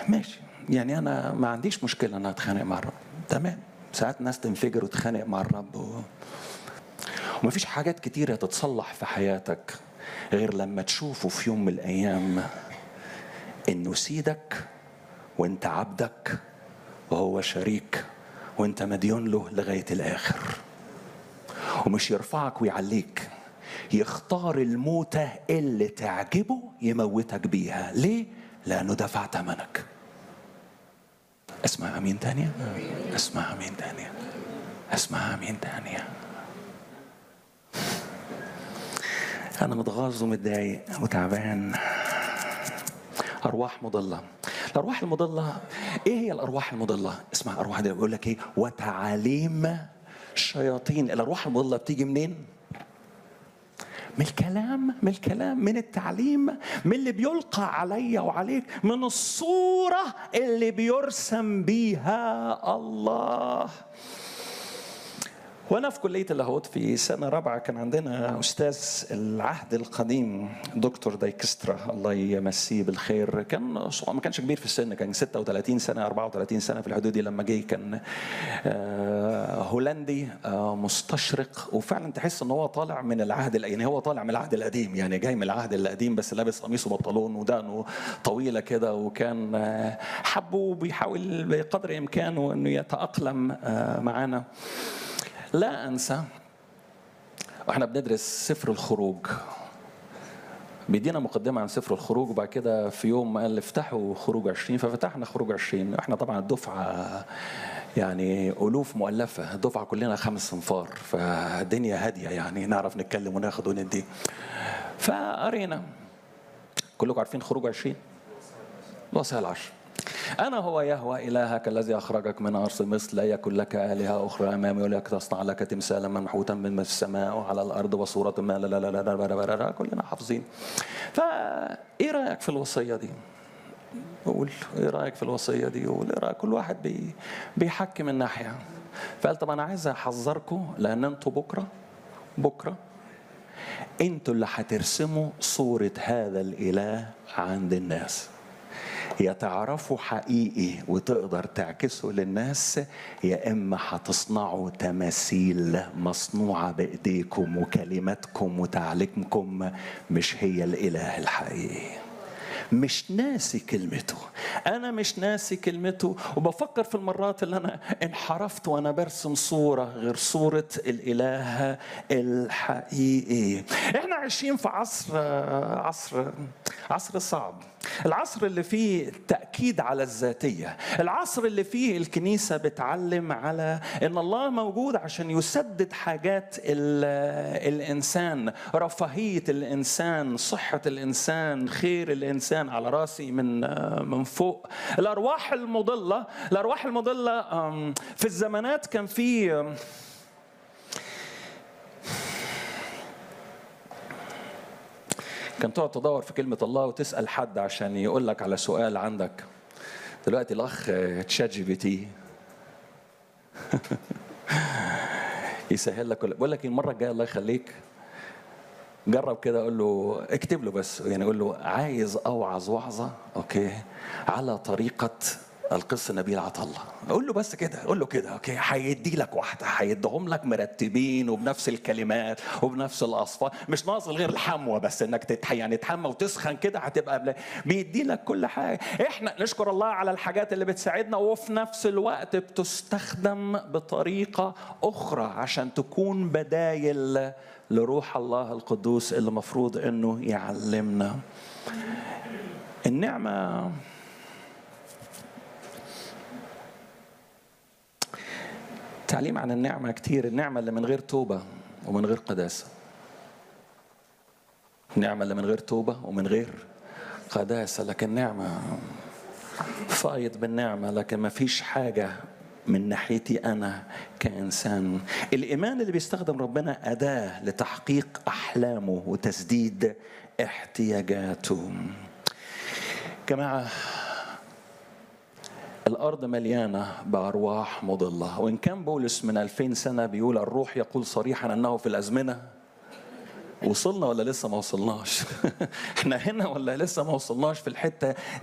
ماشي يعني انا ما عنديش مشكله ان اتخانق مع الرب تمام ساعات ناس تنفجر وتتخانق مع الرب و... ومفيش حاجات كتيرة تتصلح في حياتك غير لما تشوفه في يوم من الأيام إنه سيدك وإنت عبدك وهو شريك وإنت مديون له لغاية الآخر ومش يرفعك ويعليك يختار الموتة اللي تعجبه يموتك بيها ليه؟ لأنه دفع ثمنك اسمع أمين تانية اسمع أمين تانية اسمع أمين تانية أنا متغاظ ومتضايق وتعبان أرواح مضلة الأرواح المضلة إيه هي الأرواح المضلة؟ اسمع أرواح دي بيقول لك إيه؟ وتعاليم شياطين الأرواح المضلة بتيجي منين؟ من الكلام من الكلام من التعليم من اللي بيلقى عليا وعليك من الصورة اللي بيرسم بيها الله وانا في كليه اللاهوت في سنه رابعه كان عندنا استاذ العهد القديم دكتور دايكسترا الله يمسيه بالخير كان ما كانش كبير في السن كان 36 سنه 34 سنه في الحدود دي لما جه كان هولندي مستشرق وفعلا تحس ان هو طالع من العهد يعني هو طالع من العهد القديم يعني جاي من العهد القديم بس لابس قميص وبنطلون ودقنه طويله كده وكان حبه بيحاول بقدر امكانه انه يتاقلم معانا لا انسى واحنا بندرس سفر الخروج بيدينا مقدمة عن سفر الخروج وبعد كده في يوم قال افتحوا خروج 20 ففتحنا خروج 20 احنا طبعا الدفعة يعني ألوف مؤلفة الدفعة كلنا خمس صنفار فالدنيا هادية يعني نعرف نتكلم وناخد وندي فقرينا كلكم عارفين خروج 20 الوصية العشر أنا هو يهوى إلهك الذي أخرجك من أرض مصر لا يكن لك آلهة أخرى أمامي ولا تصنع لك تمثالا منحوتا من السماء وعلى الأرض وصورة ما لا لا لا لا لا لا لا كلنا حافظين فإيه رأيك في الوصية دي؟ قول ايه رايك في الوصيه دي قول ايه رايك كل واحد بي بيحكي من ناحيه فقال طب انا عايز احذركم لان انتوا بكره بكره انتوا اللي هترسموا صوره هذا الاله عند الناس يا تعرفوا حقيقي وتقدر تعكسه للناس يا اما هتصنعوا تماثيل مصنوعه بايديكم وكلماتكم وتعليمكم مش هي الاله الحقيقي مش ناسي كلمته انا مش ناسي كلمته وبفكر في المرات اللي انا انحرفت وانا برسم صوره غير صوره الاله الحقيقي احنا عايشين في عصر عصر عصر صعب العصر اللي فيه تاكيد على الذاتيه العصر اللي فيه الكنيسه بتعلم على ان الله موجود عشان يسدد حاجات الانسان رفاهيه الانسان صحه الانسان خير الانسان على راسي من من فوق الارواح المضله الارواح المضله في الزمانات كان في كان تقعد تدور في كلمة الله وتسأل حد عشان يقول لك على سؤال عندك دلوقتي الأخ تشات جي بي تي يسهل لك بقول لك المرة الجاية الله يخليك جرب كده اقول له اكتب له بس يعني اقول له عايز اوعظ وعظه اوكي على طريقه القس نبيل عطله قول له بس كده قول له كده اوكي هيدي لك واحده هيديهم لك مرتبين وبنفس الكلمات وبنفس الاصفار مش ناقص غير الحموه بس انك تتح يعني تحمى وتسخن كده هتبقى بيدي لك كل حاجه احنا نشكر الله على الحاجات اللي بتساعدنا وفي نفس الوقت بتستخدم بطريقه اخرى عشان تكون بدايل لروح الله القدوس اللي المفروض انه يعلمنا النعمه تعليم عن النعمة كتير النعمة اللي من غير توبة ومن غير قداسة النعمة اللي من غير توبة ومن غير قداسة لكن نعمة فايض بالنعمة لكن ما فيش حاجة من ناحيتي أنا كإنسان الإيمان اللي بيستخدم ربنا أداة لتحقيق أحلامه وتسديد احتياجاته جماعة الأرض مليانة بأرواح مضلة وإن كان بولس من ألفين سنة بيقول الروح يقول صريحا أنه في الأزمنة وصلنا ولا لسه ما وصلناش احنا هنا ولا لسه ما وصلناش في الحتة